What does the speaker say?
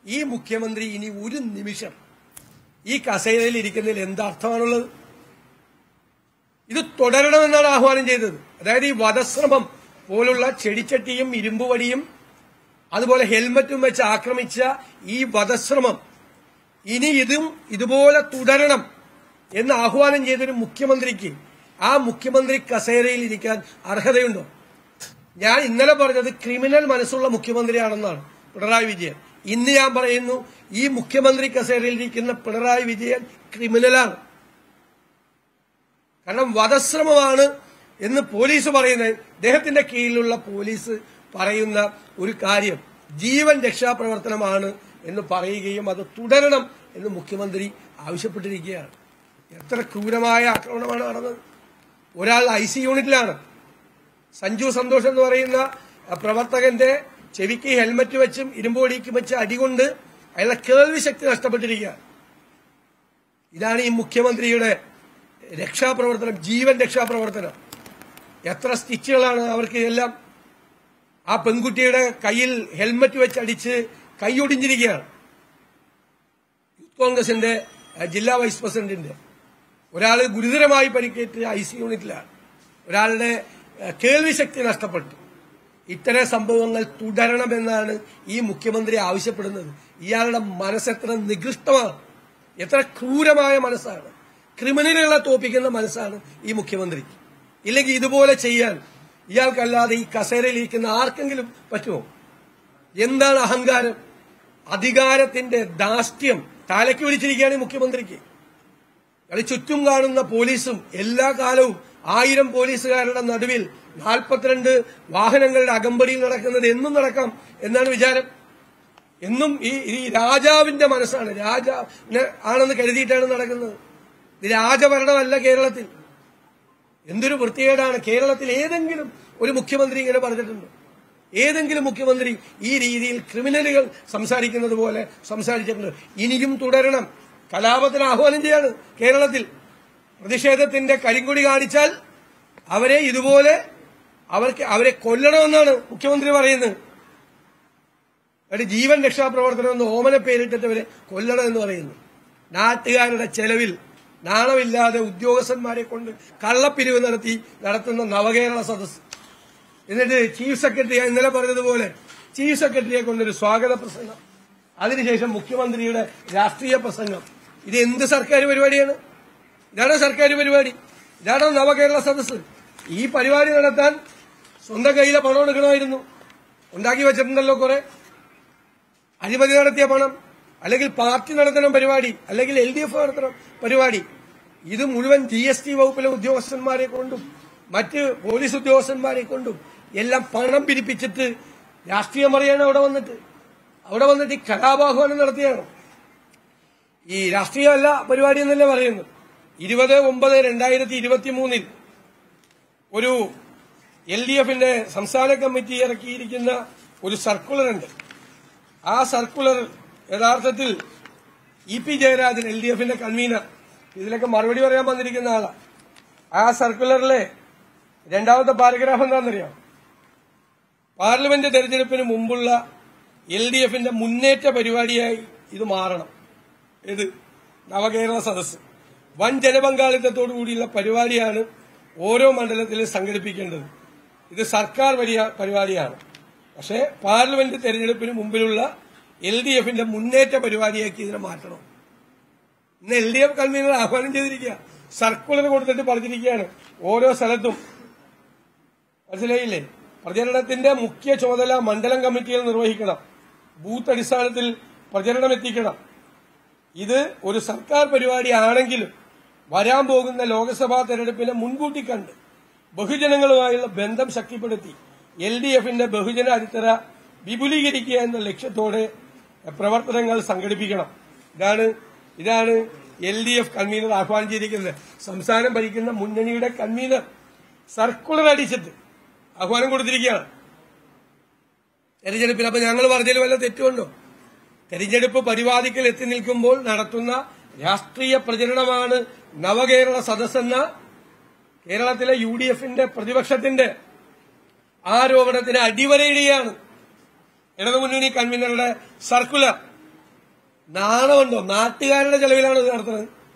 ഈ മുഖ്യമന്ത്രി ഇനി ഒരു നിമിഷം ഈ കസേരയിൽ ഇരിക്കുന്നതിൽ എന്താർത്ഥമാണുള്ളത് ഇത് തുടരണമെന്നാണ് ആഹ്വാനം ചെയ്തത് അതായത് ഈ വധശ്രമം പോലുള്ള ചെടിച്ചട്ടിയും ഇരുമ്പുവടിയും അതുപോലെ ഹെൽമറ്റും വെച്ച് ആക്രമിച്ച ഈ വധശ്രമം ഇനി ഇതും ഇതുപോലെ തുടരണം എന്ന് ആഹ്വാനം ചെയ്തൊരു മുഖ്യമന്ത്രിക്ക് ആ മുഖ്യമന്ത്രി കസേരയിൽ ഇരിക്കാൻ അർഹതയുണ്ടോ ഞാൻ ഇന്നലെ പറഞ്ഞത് ക്രിമിനൽ മനസ്സുള്ള മുഖ്യമന്ത്രിയാണെന്നാണ് പിണറായി വിജയൻ ഇന്ന് ഞാൻ പറയുന്നു ഈ മുഖ്യമന്ത്രി കസേരയിൽ ഇരിക്കുന്ന പിണറായി വിജയൻ ക്രിമിനലാണ് കാരണം വധശ്രമമാണ് എന്ന് പോലീസ് പറയുന്നത് ഇദ്ദേഹത്തിന്റെ കീഴിലുള്ള പോലീസ് പറയുന്ന ഒരു കാര്യം ജീവൻ രക്ഷാപ്രവർത്തനമാണ് എന്ന് പറയുകയും അത് തുടരണം എന്ന് മുഖ്യമന്ത്രി ആവശ്യപ്പെട്ടിരിക്കുകയാണ് എത്ര ക്രൂരമായ ആക്രമണമാണ് നടന്നത് ഒരാൾ ഐ സി യൂണിറ്റിലാണ് സഞ്ജു സന്തോഷ് എന്ന് പറയുന്ന പ്രവർത്തകന്റെ ചെവിക്ക് ഹെൽമറ്റ് വെച്ചും ഇരുമ്പോടിക്കും വെച്ച് അടികൊണ്ട് അയാളുടെ കേൾവി ശക്തി നഷ്ടപ്പെട്ടിരിക്കുകയാണ് ഇതാണ് ഈ മുഖ്യമന്ത്രിയുടെ രക്ഷാപ്രവർത്തനം ജീവൻ രക്ഷാപ്രവർത്തനം എത്ര സ്റ്റിച്ചുകളാണ് അവർക്ക് എല്ലാം ആ പെൺകുട്ടിയുടെ കയ്യിൽ ഹെൽമറ്റ് വെച്ച് അടിച്ച് കൈയൊടിഞ്ഞിരിക്കുകയാണ് യൂത്ത് കോൺഗ്രസിന്റെ അഹ്, ജില്ലാ വൈസ് പ്രസിഡന്റിന്റെ ഒരാൾ ഗുരുതരമായി പരിക്കേറ്റ് ഐ സി യൂണിറ്റിലാണ് ഒരാളുടെ അഹ്, കേൾവി ശക്തി നഷ്ടപ്പെട്ടു ഇത്തരം സംഭവങ്ങൾ തുടരണമെന്നാണ് ഈ മുഖ്യമന്ത്രി ആവശ്യപ്പെടുന്നത് ഇയാളുടെ മനസ്സെത്ര നികൃഷ്ടമാണ് എത്ര ക്രൂരമായ മനസ്സാണ് ക്രിമിനലുകളെ തോപ്പിക്കുന്ന മനസ്സാണ് ഈ മുഖ്യമന്ത്രിക്ക് ഇല്ലെങ്കിൽ ഇതുപോലെ ചെയ്യാൻ ഇയാൾക്കല്ലാതെ ഈ കസേരയിലിരിക്കുന്ന ആർക്കെങ്കിലും പറ്റുമോ എന്താണ് അഹങ്കാരം അധികാരത്തിന്റെ ദാഷ്ട്യം തലയ്ക്ക് വിളിച്ചിരിക്കുകയാണ് ഈ മുഖ്യമന്ത്രിക്ക് കളി ചുറ്റും കാണുന്ന പോലീസും എല്ലാ കാലവും ആയിരം പോലീസുകാരുടെ നടുവിൽ നാൽപ്പത്തിരണ്ട് വാഹനങ്ങളുടെ അകമ്പടിയിൽ നടക്കുന്നത് എന്നും നടക്കാം എന്നാണ് വിചാരം എന്നും ഈ ഈ രാജാവിന്റെ മനസ്സാണ് രാജാവിനെ ആണെന്ന് കരുതിയിട്ടാണ് നടക്കുന്നത് ഇത് രാജഭരണമല്ല കേരളത്തിൽ എന്തൊരു വൃത്തികേടാണ് കേരളത്തിൽ ഏതെങ്കിലും ഒരു മുഖ്യമന്ത്രി ഇങ്ങനെ പറഞ്ഞിട്ടുണ്ടോ ഏതെങ്കിലും മുഖ്യമന്ത്രി ഈ രീതിയിൽ ക്രിമിനലുകൾ സംസാരിക്കുന്നത് പോലെ സംസാരിച്ചിട്ടുണ്ട് ഇനിയും തുടരണം കലാപത്തിന് ആഹ്വാനം ചെയ്യാണ് കേരളത്തിൽ പ്രതിഷേധത്തിന്റെ കരിങ്കൊടി കാണിച്ചാൽ അവരെ ഇതുപോലെ അവർക്ക് അവരെ കൊല്ലണമെന്നാണ് മുഖ്യമന്ത്രി പറയുന്നത് ഒരു ജീവൻ രക്ഷാപ്രവർത്തനം എന്ന് ഓമന പേരിട്ടിട്ടവരെ കൊല്ലണം എന്ന് പറയുന്നു നാട്ടുകാരുടെ ചെലവിൽ നാണമില്ലാതെ ഉദ്യോഗസ്ഥന്മാരെ കൊണ്ട് കള്ളപ്പിരിവ് നടത്തി നടത്തുന്ന നവകേരള സദസ്സ് എന്നിട്ട് ചീഫ് സെക്രട്ടറി ഞാൻ ഇന്നലെ പറഞ്ഞതുപോലെ ചീഫ് സെക്രട്ടറിയെ കൊണ്ടൊരു സ്വാഗത പ്രസംഗം അതിനുശേഷം മുഖ്യമന്ത്രിയുടെ രാഷ്ട്രീയ പ്രസംഗം ഇത് എന്ത് സർക്കാർ പരിപാടിയാണ് ഇതാണോ സർക്കാർ പരിപാടി ഇതാണോ നവകേരള സദസ്സ് ഈ പരിപാടി നടത്താൻ സ്വന്തം കയ്യിലെ പണം എടുക്കണമായിരുന്നു ഉണ്ടാക്കി വെച്ചിട്ടുണ്ടല്ലോ കുറെ അഴിമതി നടത്തിയ പണം അല്ലെങ്കിൽ പാർട്ടി നടത്തണം പരിപാടി അല്ലെങ്കിൽ എൽ ഡി എഫ് നടത്തണം പരിപാടി ഇത് മുഴുവൻ ജി എസ് ടി വകുപ്പിലെ ഉദ്യോഗസ്ഥന്മാരെ കൊണ്ടും മറ്റ് പോലീസ് ഉദ്യോഗസ്ഥന്മാരെ കൊണ്ടും എല്ലാം പണം പിരിപ്പിച്ചിട്ട് രാഷ്ട്രീയം അറിയാണ് അവിടെ വന്നിട്ട് അവിടെ വന്നിട്ട് ഈ കലാപാഹ്വാനം നടത്തിയാണ് ഈ രാഷ്ട്രീയമല്ല പരിപാടി എന്നല്ലേ പറയുന്നു ഇരുപത് ഒമ്പത് രണ്ടായിരത്തി ഇരുപത്തി മൂന്നിൽ ഒരു എൽ ഡി എഫിന്റെ സംസ്ഥാന കമ്മിറ്റി ഇറക്കിയിരിക്കുന്ന ഒരു സർക്കുലർ ഉണ്ട് ആ സർക്കുലർ യഥാർത്ഥത്തിൽ E P Jayarajan L D എഫിന്റെ കൺവീനർ ഇതിലൊക്കെ മറുപടി പറയാൻ വന്നിരിക്കുന്ന ആളാ ആ സർക്കുലറിലെ രണ്ടാമത്തെ പാരഗ്രാഫ് എന്താണെന്നറിയാം പാർലമെന്റ് തെരഞ്ഞെടുപ്പിന് മുമ്പുള്ള എൽ ഡി എഫിന്റെ മുന്നേറ്റ പരിപാടിയായി ഇത് മാറണം ഇത് നവകേരള സദസ്സ് വൻ ജനപങ്കാളിത്തത്തോടു കൂടിയുള്ള പരിപാടിയാണ് ഓരോ മണ്ഡലത്തിലും സംഘടിപ്പിക്കേണ്ടത് ഇത് സർക്കാർ വലിയ- പരിപാടിയാണ് പക്ഷേ പാർലമെന്റ് തെരഞ്ഞെടുപ്പിന് മുമ്പിലുള്ള എൽ ഡി എഫിന്റെ മുന്നേറ്റ പരിപാടിയാക്കി ഇതിനെ മാറ്റണം ഇന്ന് എൽ ഡി എഫ് കൺവീനർ ആഹ്വാനം ചെയ്തിരിക്കുക സർക്കുലർ കൊടുത്തിട്ട് പറഞ്ഞിരിക്കുകയാണ് ഓരോ സ്ഥലത്തും മനസ്സിലായില്ലേ പ്രചരണത്തിന്റെ മുഖ്യ ചുമതല മണ്ഡലം കമ്മിറ്റികൾ നിർവഹിക്കണം ബൂത്ത് അടിസ്ഥാനത്തിൽ പ്രചരണം എത്തിക്കണം ഇത് ഒരു സർക്കാർ പരിപാടിയാണെങ്കിലും വരാൻ പോകുന്ന ലോക്സഭാ തെരഞ്ഞെടുപ്പിനെ മുൻകൂട്ടി കണ്ട് ബഹുജനങ്ങളുമായുള്ള ബന്ധം ശക്തിപ്പെടുത്തി എൽ ഡി എഫിന്റെ ബഹുജന അടിത്തറ വിപുലീകരിക്കുക എന്ന ലക്ഷ്യത്തോടെ പ്രവർത്തനങ്ങൾ സംഘടിപ്പിക്കണം ഇതാണ് ഇതാണ് എൽ ഡി എഫ് കൺവീനർ ആഹ്വാനം ചെയ്തിരിക്കുന്നത് സംസ്ഥാനം ഭരിക്കുന്ന മുന്നണിയുടെ കൺവീനർ സർക്കുലർ അടിച്ചിട്ട് ആഹ്വാനം കൊടുത്തിരിക്കുകയാണ് തെരഞ്ഞെടുപ്പിൽ അപ്പൊ ഞങ്ങൾ പറഞ്ഞതിൽ വല്ല തെറ്റുണ്ടോ തെരഞ്ഞെടുപ്പ് പരിപാടിക്കൽ എത്തി നിൽക്കുമ്പോൾ നടത്തുന്ന രാഷ്ട്രീയ പ്രചരണമാണ് നവകേരള സദസ്സെന്ന കേരളത്തിലെ യു ഡി എഫിന്റെ പ്രതിപക്ഷത്തിന്റെ ആരോപണത്തിന് അടിവരയിടുകയാണ് ഇടതുമുന്നണി കൺവീനറുടെ സർക്കുലർ നാണമുണ്ടോ നാട്ടുകാരുടെ ചെലവിലാണ് ഇത് നടത്തുന്നത്